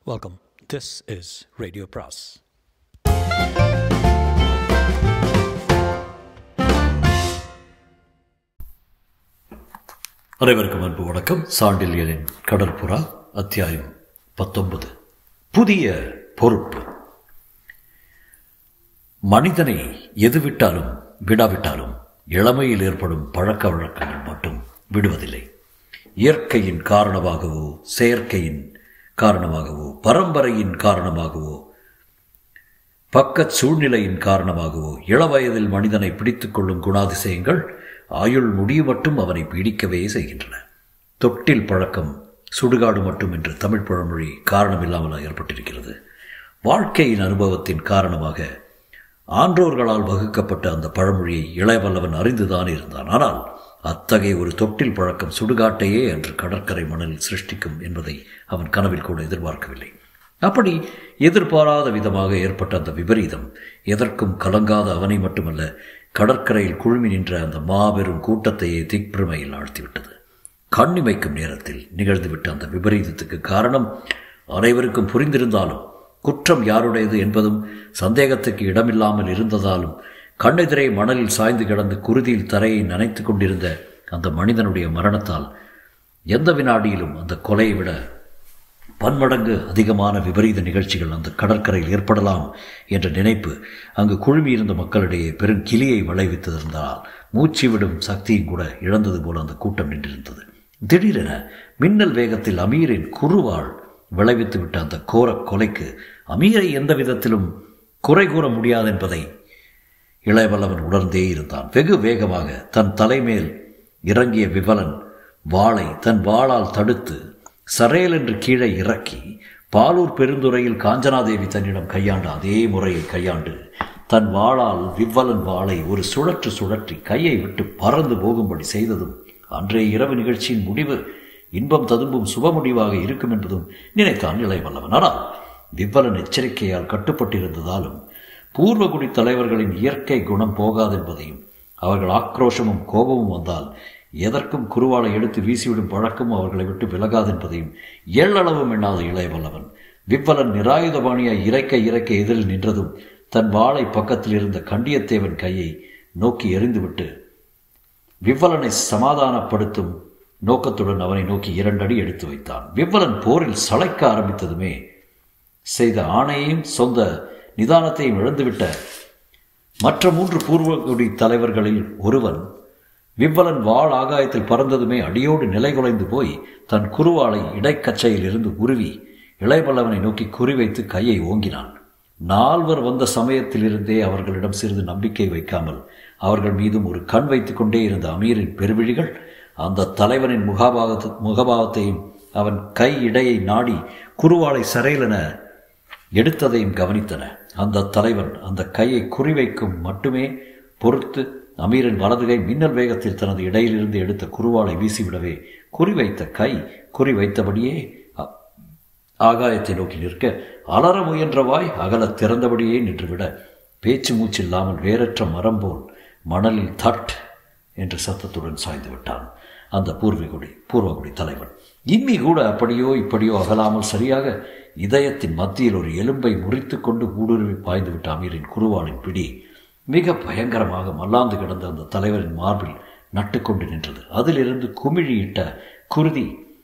Welcome. This is Radio Pras. அனைவருக்கும் அன்பு வணக்கம் சாண்டில்யனின் கடற்புறா அத்தியாயம் பத்தொன்பது புதிய பொறுப்பு மனிதனை எது விட்டாலும் விடாவிட்டாலும் இளமையில் ஏற்படும் பழக்க வழக்கங்கள் மட்டும் விடுவதில்லை இயற்கையின் காரணமாகவோ செயற்கையின் காரணமாகவோ பரம்பரையின் காரணமாகவோ பக்கச் சூழ்நிலையின் காரணமாகவோ இளவயதில் மனிதனை பிடித்துக் கொள்ளும் குணாதிசயங்கள் ஆயுள் முடிவு மட்டும் அவனை பீடிக்கவே செய்கின்றன தொட்டில் பழக்கம் சுடுகாடு மட்டும் என்று தமிழ் பழமொழி காரணமில்லாமல் ஏற்பட்டிருக்கிறது வாழ்க்கையின் அனுபவத்தின் காரணமாக ஆன்றோர்களால் வகுக்கப்பட்ட அந்த பழமொழியை இளையவல்லவன் அறிந்துதான் இருந்தான் ஆனால் அத்தகைய ஒரு தொட்டில் பழக்கம் சுடுகாட்டையே அன்று கடற்கரை மணலில் சிருஷ்டிக்கும் என்பதை அவன் கனவில் கூட எதிர்பார்க்கவில்லை அப்படி எதிர்பாராத விதமாக ஏற்பட்ட அந்த விபரீதம் எதற்கும் கலங்காத அவனை மட்டுமல்ல கடற்கரையில் குழுமி நின்ற அந்த மாபெரும் கூட்டத்தையே திக்பிரமையில் ஆழ்த்திவிட்டது கண்ணிமைக்கும் நேரத்தில் நிகழ்ந்துவிட்ட அந்த விபரீதத்துக்கு காரணம் அனைவருக்கும் புரிந்திருந்தாலும் குற்றம் யாருடையது என்பதும் சந்தேகத்துக்கு இடமில்லாமல் இருந்ததாலும் கண்ணெதிரே மணலில் சாய்ந்து கிடந்து குருதியில் தரையை நனைத்து கொண்டிருந்த அந்த மனிதனுடைய மரணத்தால் எந்த வினாடியிலும் அந்த கொலையை விட பன்மடங்கு அதிகமான விபரீத நிகழ்ச்சிகள் அந்த கடற்கரையில் ஏற்படலாம் என்ற நினைப்பு அங்கு குழுமியிருந்த மக்களிடையே பெரும் கிளியை விளைவித்திருந்தால் மூச்சு விடும் சக்தியும் கூட இழந்தது போல அந்த கூட்டம் நின்றிருந்தது திடீரென மின்னல் வேகத்தில் அமீரின் குறுவாள் விளைவித்து விட்ட அந்த கோர கொலைக்கு அமீரை எந்த விதத்திலும் குறை கூற முடியாது என்பதை இளையவல்லவன் உணர்ந்தே இருந்தான் வெகு வேகமாக தன் தலைமேல் இறங்கிய விவலன் வாளை தன் வாளால் தடுத்து சரேல் என்று கீழே இறக்கி பாலூர் பெருந்துறையில் காஞ்சனாதேவி தன்னிடம் கையாண்ட அதே முறையை கையாண்டு தன் வாளால் விவ்வலன் வாளை ஒரு சுழற்று சுழற்றி கையை விட்டு பறந்து போகும்படி செய்ததும் அன்றைய இரவு நிகழ்ச்சியின் முடிவு இன்பம் ததும்பும் சுப முடிவாக இருக்கும் என்பதும் நினைத்தான் இளையவல்லவன் ஆனால் விவ்வலன் எச்சரிக்கையால் கட்டுப்பட்டிருந்ததாலும் பூர்வகுடி தலைவர்களின் இயற்கை குணம் போகாதென்பதையும் அவர்கள் ஆக்ரோஷமும் கோபமும் வந்தால் எதற்கும் குருவாளை எடுத்து வீசிவிடும் பழக்கம் அவர்களை விட்டு விலகாதென்பதையும் எள்ளளவும் எண்ணாத இளையவல்லவன் விவ்வலன் நிராயுதபாணியாய் இறைக்க இறைக்க எதிரில் நின்றதும் தன் வாளை பக்கத்தில் இருந்த கண்டியத்தேவன் கையை நோக்கி எறிந்துவிட்டு விவ்வலனை சமாதானப்படுத்தும் நோக்கத்துடன் அவனை நோக்கி இரண்டடி எடுத்து வைத்தான் விவ்வலன் போரில் சளைக்க ஆரம்பித்ததுமே செய்த ஆணையையும் சொந்த நிதானத்தையும் இழந்துவிட்ட மற்ற மூன்று பூர்வகுடி தலைவர்களில் ஒருவன் விவ்வலன் வாள் ஆகாயத்தில் பறந்ததுமே அடியோடு நிலை குலைந்து போய் தன் குருவாளை இடைக்கச்சையில் இருந்து உருவி இளையவல்லவனை நோக்கி குறிவைத்து கையை ஓங்கினான் நால்வர் வந்த சமயத்திலிருந்தே அவர்களிடம் சிறிது நம்பிக்கை வைக்காமல் அவர்கள் மீதும் ஒரு கண் வைத்துக் கொண்டே இருந்த அமீரின் பெருவிழிகள் அந்த தலைவனின் முகபாவத்து முகபாவத்தையும் அவன் கை இடையை நாடி குருவாளை சரையிலென எடுத்ததையும் கவனித்தன அந்த தலைவன் அந்த கையை குறிவைக்கும் மட்டுமே பொறுத்து அமீரின் வலதுகை மின்னல் வேகத்தில் தனது இடையிலிருந்து எடுத்த குருவாளை வீசிவிடவே குறிவைத்த கை குறிவைத்தபடியே ஆகாயத்தை நோக்கி நிற்க அலற முயன்றவாய் அகல திறந்தபடியே நின்றுவிட பேச்சு மூச்சில்லாமல் வேறற்ற மரம் போல் மணலில் தட் என்று சத்தத்துடன் சாய்ந்து விட்டான் அந்த பூர்வகுடி பூர்வகுடி தலைவன் இம்மி கூட அப்படியோ இப்படியோ அகலாமல் சரியாக இதயத்தின் மத்தியில் ஒரு எலும்பை முறித்து கொண்டு ஊடுருவி பாய்ந்து விட்ட அமீரின் குருவாளின் பிடி மிக பயங்கரமாக மல்லாந்து கிடந்த அந்த தலைவரின் மார்பில் நட்டுக்கொண்டு நின்றது அதிலிருந்து குமிழியிட்ட குருதி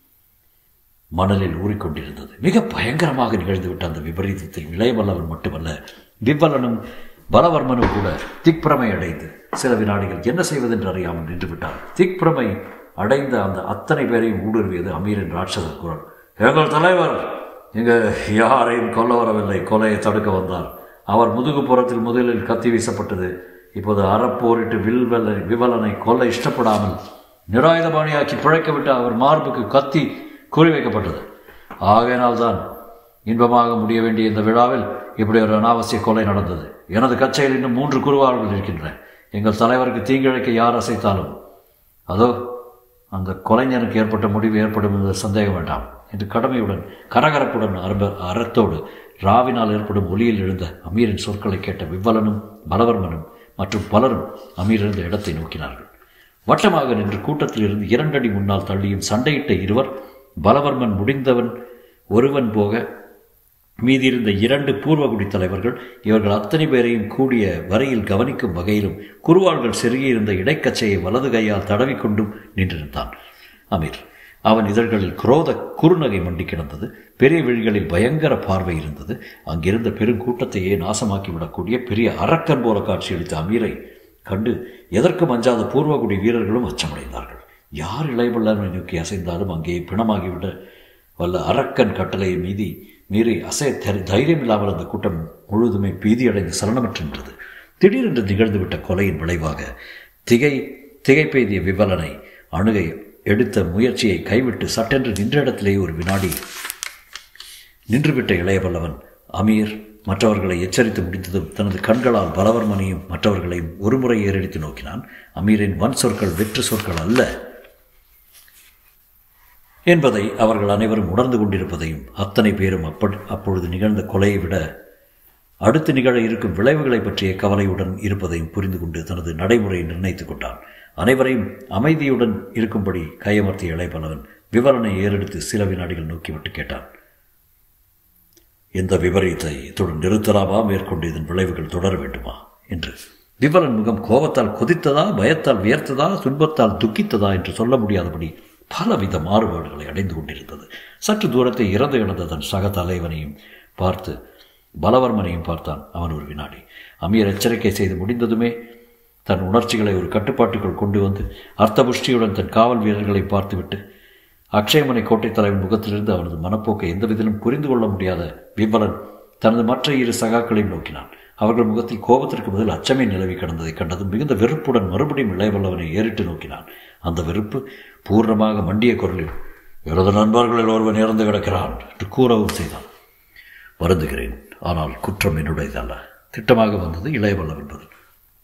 மணலில் ஊறிக்கொண்டிருந்தது மிக பயங்கரமாக நிகழ்ந்துவிட்ட அந்த விபரீதத்தில் இளையவல்லவன் மட்டுமல்ல விவ்வலனும் பலவர்மனும் கூட திக்பிரமை அடைந்து சில வினாடிகள் என்ன செய்வதென்று அறியாமல் நின்று விட்டான் திக்பிரமை அடைந்த அந்த அத்தனை பேரையும் ஊடுருவியது அமீரின் ராட்சத குரல் எங்கள் தலைவர் இங்கு யாரையும் கொல்ல வரவில்லை கொலையை தடுக்க வந்தார் அவர் முதுகுப்புறத்தில் முதலில் கத்தி வீசப்பட்டது இப்போது அறப்போரிட்டு வில்வலனை விவலனை கொல்ல இஷ்டப்படாமல் நிராயுதபாணியாக்கி பிழைக்க விட்டு அவர் மார்புக்கு கத்தி குறிவைக்கப்பட்டது ஆகையினால்தான் இன்பமாக முடிய வேண்டிய இந்த விழாவில் இப்படி ஒரு அனாவசிய கொலை நடந்தது எனது கச்சையில் இன்னும் மூன்று குருவார்கள் இருக்கின்றன எங்கள் தலைவருக்கு தீங்கிழைக்க யார் அசைத்தாலும் அதோ அந்த கொலைஞனுக்கு ஏற்பட்ட முடிவு ஏற்படும் என்று சந்தேகம் வேண்டாம் என்று கடமையுடன் கரகரப்புடன் அரப அறத்தோடு ராவினால் ஏற்படும் ஒளியில் எழுந்த அமீரின் சொற்களை கேட்ட விவ்வலனும் பலவர்மனும் மற்றும் பலரும் அமீர் இருந்த இடத்தை நோக்கினார்கள் வட்டமாக நின்று கூட்டத்தில் இருந்து இரண்டடி முன்னால் தள்ளியும் சண்டையிட்ட இருவர் பலவர்மன் முடிந்தவன் ஒருவன் போக மீதியிருந்த இரண்டு பூர்வகுடி தலைவர்கள் இவர்கள் அத்தனை பேரையும் கூடிய வரையில் கவனிக்கும் வகையிலும் குருவாள்கள் செருகியிருந்த இடைக்கச்சையை வலது கையால் தடவிக்கொண்டும் நின்றிருந்தான் அமீர் அவன் இதழ்களில் குரோத குறுநகை மண்டி கிடந்தது பெரிய விழிகளில் பயங்கர பார்வை இருந்தது அங்கிருந்த பெருங்கூட்டத்தையே நாசமாக்கிவிடக்கூடிய பெரிய அரக்கன் போல காட்சியளித்த அமீரை கண்டு எதற்கும் அஞ்சாத பூர்வகுடி வீரர்களும் அச்சமடைந்தார்கள் யார் இளையவல்லனை நோக்கி அசைந்தாலும் அங்கே பிணமாகிவிட வல்ல அரக்கன் கட்டளையை மீதி மீறி அசைய தைரியம் இல்லாமல் அந்த கூட்டம் முழுவதுமே பீதியடைந்து சலனமற்று நின்றது திடீரென்று நிகழ்ந்துவிட்ட கொலையின் விளைவாக திகை திகைப்பெய்திய விவலனை அணுகை எடுத்த முயற்சியை கைவிட்டு சட்டென்று நின்ற இடத்திலேயே ஒரு வினாடி நின்றுவிட்ட இளையவல்லவன் அமீர் மற்றவர்களை எச்சரித்து முடித்ததும் தனது கண்களால் பலவர்மனையும் மற்றவர்களையும் ஒருமுறை ஏறெடுத்து நோக்கினான் அமீரின் வன் சொற்கள் வெற்று சொற்கள் அல்ல என்பதை அவர்கள் அனைவரும் உணர்ந்து கொண்டிருப்பதையும் அத்தனை பேரும் அப்ப அப்பொழுது நிகழ்ந்த கொலையை விட அடுத்து நிகழ இருக்கும் விளைவுகளை பற்றிய கவலையுடன் இருப்பதையும் புரிந்து கொண்டு தனது நடைமுறையை நிர்ணயித்துக் கொண்டான் அனைவரையும் அமைதியுடன் இருக்கும்படி கையமர்த்திய இளையபலவன் விவரனை ஏறெடுத்து சில வினாடிகள் நோக்கிவிட்டு கேட்டான் இந்த விபரீத்தை இத்துடன் நிறுத்தலாமா மேற்கொண்டு இதன் விளைவுகள் தொடர வேண்டுமா என்று விவரன் முகம் கோபத்தால் கொதித்ததா பயத்தால் வியர்த்ததா துன்பத்தால் துக்கித்ததா என்று சொல்ல முடியாதபடி பலவித மாறுபாடுகளை அடைந்து கொண்டிருந்தது சற்று தூரத்தை இறந்து கிடந்த தன் சக தலைவனையும் பார்த்து பலவர்மனையும் பார்த்தான் அவன் ஒரு வினாடி அமீர் எச்சரிக்கை செய்து முடிந்ததுமே தன் உணர்ச்சிகளை ஒரு கட்டுப்பாட்டுக்குள் கொண்டு வந்து அர்த்தபுஷ்டியுடன் தன் காவல் வீரர்களை பார்த்துவிட்டு அக்ஷயமனை கோட்டை தலைவன் முகத்திலிருந்து அவனது மனப்போக்கை எந்த விதத்திலும் புரிந்து கொள்ள முடியாத விபலன் தனது மற்ற இரு சகாக்களையும் நோக்கினான் அவர்கள் முகத்தில் கோபத்திற்கு பதில் அச்சமே நிலவி கிடந்ததை கண்டதும் மிகுந்த வெறுப்புடன் மறுபடியும் இளையவல்லவனை ஏறிட்டு நோக்கினான் அந்த வெறுப்பு பூர்ணமாக மண்டிய குரலில் எனது நண்பர்களில் ஒருவன் இறந்து கிடக்கிறான் என்று கூறவும் செய்தான் வருந்துகிறேன் ஆனால் குற்றம் என்னுடையதல்ல திட்டமாக வந்தது இளையவல்லவன் பதில்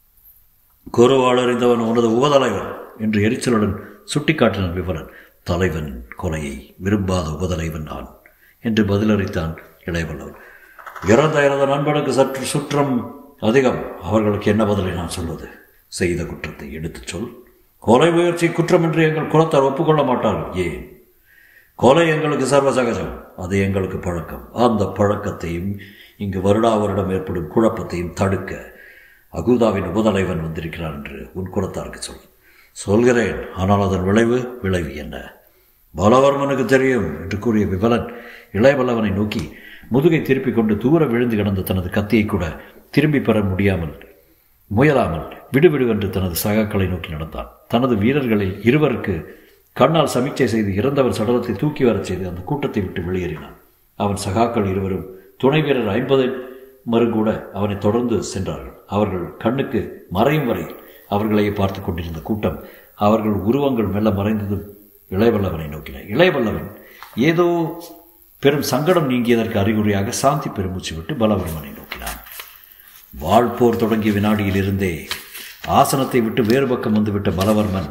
குருவாள் அறிந்தவன் உனது உபதலைவன் என்று எரிச்சலுடன் சுட்டிக்காட்டினான் விவரன் தலைவன் கொலையை விரும்பாத உபதலைவன் நான் என்று பதிலளித்தான் இளையவல்லவன் இறந்த எனது நண்பனுக்கு சற்று சுற்றம் அதிகம் அவர்களுக்கு என்ன பதிலை நான் சொல்வது செய்த குற்றத்தை எடுத்துச் சொல் கொலை முயற்சி குற்றம் என்று எங்கள் குலத்தார் ஒப்புக்கொள்ள மாட்டார்கள் ஏன் கொலை எங்களுக்கு சர்வசகஜம் அது எங்களுக்கு பழக்கம் அந்த பழக்கத்தையும் இங்கு வருடா வருடம் ஏற்படும் குழப்பத்தையும் தடுக்க அகுதாவின் உபதலைவன் வந்திருக்கிறான் என்று உன் குலத்தாருக்கு சொல் சொல்கிறேன் ஆனால் அதன் விளைவு விளைவு என்ன பலவர்மனுக்கு தெரியும் என்று கூறிய விபலன் இளையவல்லவனை நோக்கி முதுகை திருப்பிக் கொண்டு தூர விழுந்து கிடந்த தனது கத்தியை கூட திரும்பி பெற முடியாமல் முயலாமல் விடுவிடுவென்று தனது சகாக்களை நோக்கி நடந்தான் தனது வீரர்களில் இருவருக்கு கண்ணால் சமீட்சை செய்து இறந்தவர் சடலத்தை தூக்கி வரச் செய்து அந்த கூட்டத்தை விட்டு வெளியேறினான் அவன் சகாக்கள் இருவரும் துணை வீரர் ஐம்பது மறுகூட அவனை தொடர்ந்து சென்றார்கள் அவர்கள் கண்ணுக்கு மறையும் வரை அவர்களையே பார்த்து கொண்டிருந்த கூட்டம் அவர்கள் உருவங்கள் மெல்ல மறைந்ததும் இளையவல்லவனை நோக்கின இளையவல்லவன் ஏதோ பெரும் சங்கடம் நீங்கியதற்கு அறிகுறியாக சாந்தி பெருமூச்சு விட்டு பலவர்மனை நோக்கினான் வாழ்போர் தொடங்கிய வினாடியிலிருந்தே ஆசனத்தை விட்டு வேறு பக்கம் வந்துவிட்ட பலவர்மன்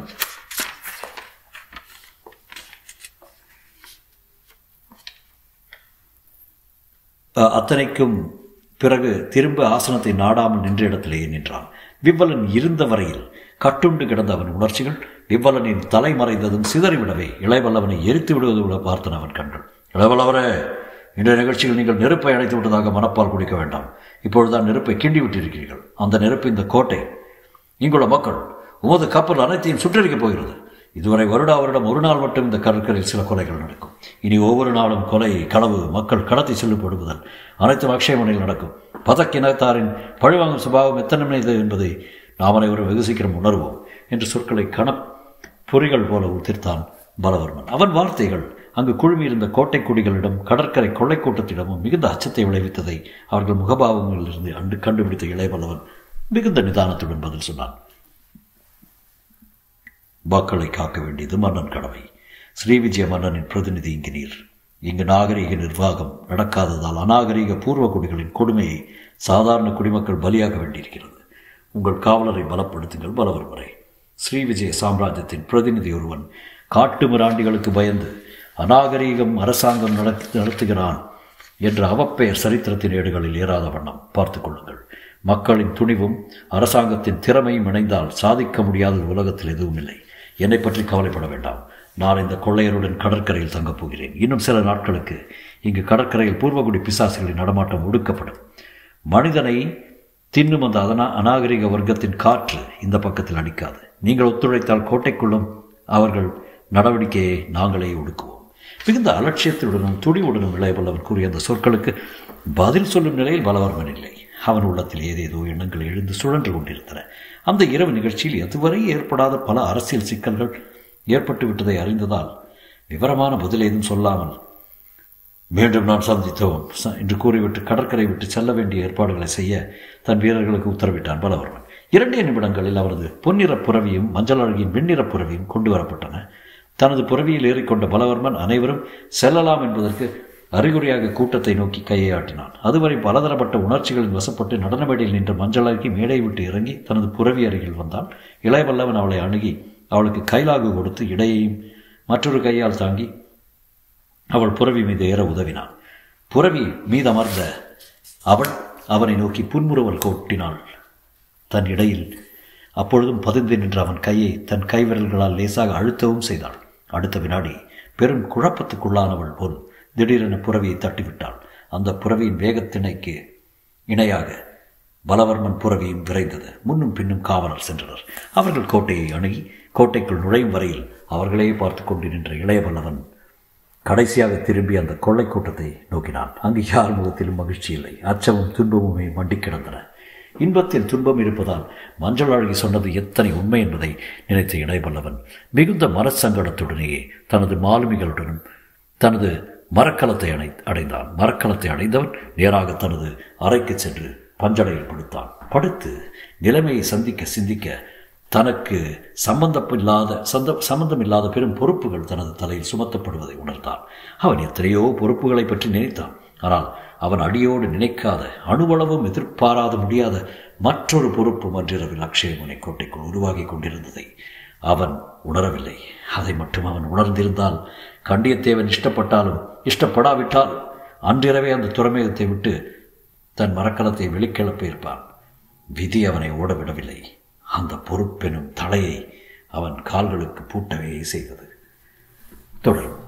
அத்தனைக்கும் பிறகு திரும்ப ஆசனத்தை நாடாமல் நின்ற இடத்திலேயே நின்றான் விவ்வலன் இருந்த வரையில் கட்டுண்டு கிடந்த அவன் உணர்ச்சிகள் விவ்வலனின் தலை மறைந்ததும் சிதறிவிடவே இளைவல்லவனை எரித்து விடுவது போல பார்த்தன் அவன் கண்கள் இளவலவரே இன்றைய நிகழ்ச்சியில் நீங்கள் நெருப்பை அணைத்து விட்டதாக மனப்பால் குடிக்க வேண்டாம் இப்பொழுதுதான் நெருப்பை கிண்டி விட்டிருக்கிறீர்கள் அந்த நெருப்பு இந்த கோட்டை இங்குள்ள மக்கள் உமது கப்பல் அனைத்தையும் சுற்றறிக்கப் போகிறது இதுவரை வருடா வருடம் ஒரு நாள் மட்டும் இந்த கடற்கரையில் சில கொலைகள் நடக்கும் இனி ஒவ்வொரு நாளும் கொலை களவு மக்கள் கடத்தி செல்லப்படுவதல் அனைத்தும் அக்ஷயமனையில் நடக்கும் பதக் இனத்தாரின் பழிவாங்கும் சுபாவம் எத்தனை இது என்பதை நாம் அனைவரும் வெகு சீக்கிரம் உணர்வோம் என்று சொற்களை கண பொறிகள் போல உதிர்த்தான் பலவர்மன் அவன் வார்த்தைகள் அங்கு குழுமியிருந்த கோட்டை குடிகளிடம் கடற்கரை கொள்ளை கூட்டத்திடமும் மிகுந்த அச்சத்தை விளைவித்ததை அவர்கள் முகபாவங்களிலிருந்து அண்டு கண்டுபிடித்த இளையவல்லவன் மிகுந்த நிதானத்துடன் பதில் சொன்னான் மக்களை காக்க வேண்டியது மன்னன் கடமை ஸ்ரீவிஜய மன்னனின் பிரதிநிதி இங்கு நீர் இங்கு நாகரிக நிர்வாகம் நடக்காததால் அநாகரிக பூர்வ குடிகளின் கொடுமையை சாதாரண குடிமக்கள் பலியாக வேண்டியிருக்கிறது உங்கள் காவலரை பலப்படுத்துங்கள் பலவர்மரை ஸ்ரீவிஜய சாம்ராஜ்யத்தின் பிரதிநிதி ஒருவன் காட்டு மிராண்டிகளுக்கு பயந்து அநாகரீகம் அரசாங்கம் நடத்தி நடத்துகிறான் என்ற அவப்பெயர் சரித்திரத்தின் ஏடுகளில் ஏறாத வண்ணம் பார்த்து கொள்ளுங்கள் மக்களின் துணிவும் அரசாங்கத்தின் திறமையும் இணைந்தால் சாதிக்க முடியாத உலகத்தில் எதுவும் இல்லை என்னை பற்றி கவலைப்பட வேண்டாம் நான் இந்த கொள்ளையருடன் கடற்கரையில் தங்கப் போகிறேன் இன்னும் சில நாட்களுக்கு இங்கு கடற்கரையில் பூர்வகுடி பிசாசுகளின் நடமாட்டம் ஒடுக்கப்படும் மனிதனை தின்னும் அந்த அதனா அநாகரிக வர்க்கத்தின் காற்று இந்த பக்கத்தில் அடிக்காது நீங்கள் ஒத்துழைத்தால் கோட்டைக்குள்ளும் அவர்கள் நடவடிக்கையை நாங்களே ஒடுக்குவோம் மிகுந்த அலட்சியத்துடனும் துடிவுடனும் இளையவல்லவன் கூறிய அந்த சொற்களுக்கு பதில் சொல்லும் நிலையில் பலவர்மன் இல்லை அவன் உள்ளத்தில் ஏதேதோ எண்ணங்கள் எழுந்து சுழன்று கொண்டிருந்தன அந்த இரவு நிகழ்ச்சியில் எதுவரை ஏற்படாத பல அரசியல் சிக்கல்கள் ஏற்பட்டு விட்டதை அறிந்ததால் விவரமான பதில் ஏதும் சொல்லாமல் மீண்டும் நான் சந்தித்தோம் என்று கூறிவிட்டு கடற்கரை விட்டு செல்ல வேண்டிய ஏற்பாடுகளை செய்ய தன் வீரர்களுக்கு உத்தரவிட்டான் பலவர்மன் இரண்டே நிமிடங்களில் அவரது பொன்னிற புறவியும் மஞ்சள் அழகியின் வெண்ணிற புறவியும் கொண்டு வரப்பட்டன தனது புறவியில் ஏறிக்கொண்ட பலவர்மன் அனைவரும் செல்லலாம் என்பதற்கு அறிகுறியாக கூட்டத்தை நோக்கி கையை ஆட்டினான் அதுவரை பலதரப்பட்ட உணர்ச்சிகளின் வசப்பட்டு நடனமேடையில் நின்ற மஞ்சள் அழகி மேடை விட்டு இறங்கி தனது புறவி அருகில் வந்தான் இளையவல்லவன் அவளை அணுகி அவளுக்கு கைலாகு கொடுத்து இடையையும் மற்றொரு கையால் தாங்கி அவள் புறவி மீது ஏற உதவினான் புறவி மீது அமர்ந்த அவள் அவனை நோக்கி புன்முறுவல் கொட்டினாள் தன் இடையில் அப்பொழுதும் பதிந்து நின்ற அவன் கையை தன் கைவிரல்களால் லேசாக அழுத்தவும் செய்தாள் அடுத்த வினாடி பெரும் குழப்பத்துக்குள்ளானவள் போல் திடீரென புறவியை தட்டிவிட்டாள் அந்த புறவியின் வேகத்திணைக்கு இணையாக பலவர்மன் புறவியும் விரைந்தது முன்னும் பின்னும் காவலர் சென்றனர் அவர்கள் கோட்டையை அணுகி கோட்டைக்குள் நுழையும் வரையில் அவர்களே பார்த்து கொண்டு நின்ற இளைய பல்லவன் கடைசியாக திரும்பி அந்த கொள்ளை கூட்டத்தை நோக்கினான் அங்கு யார் முகத்திலும் மகிழ்ச்சி இல்லை அச்சமும் துன்பமுமே மண்டி கிடந்தன இன்பத்தில் துன்பம் இருப்பதால் மஞ்சள் அழகி சொன்னது எத்தனை உண்மை என்பதை நினைத்த இடைபல்லவன் மிகுந்த மனசங்கடத்துடனேயே தனது மாலுமிகளுடனும் தனது மரக்கலத்தை அடை அடைந்தான் மரக்கலத்தை அடைந்தவன் நேராக தனது அறைக்கு சென்று பஞ்சடையில் படுத்தான் படுத்து நிலைமையை சந்திக்க சிந்திக்க தனக்கு சம்பந்தமில்லாத சந்த சம்பந்தம் இல்லாத பெரும் பொறுப்புகள் தனது தலையில் சுமத்தப்படுவதை உணர்ந்தான் அவன் எத்தனையோ பொறுப்புகளை பற்றி நினைத்தான் ஆனால் அவன் அடியோடு நினைக்காத அணுவளவும் எதிர்பாராத முடியாத மற்றொரு பொறுப்பு மன்றிரவில் அக்ஷயமுனை கோட்டைக்குள் உருவாகி கொண்டிருந்ததை அவன் உணரவில்லை அதை மட்டும் அவன் உணர்ந்திருந்தால் கண்டியத்தேவன் இஷ்டப்பட்டாலும் இஷ்டப்படாவிட்டாலும் அன்றிரவே அந்த துறைமுகத்தை விட்டு தன் மரக்கலத்தை வெளிக்கிளப்பியிருப்பான் விதி அவனை ஓடவிடவில்லை அந்த பொறுப்பெனும் தலையை அவன் கால்களுக்கு பூட்டவே செய்தது தொடரும்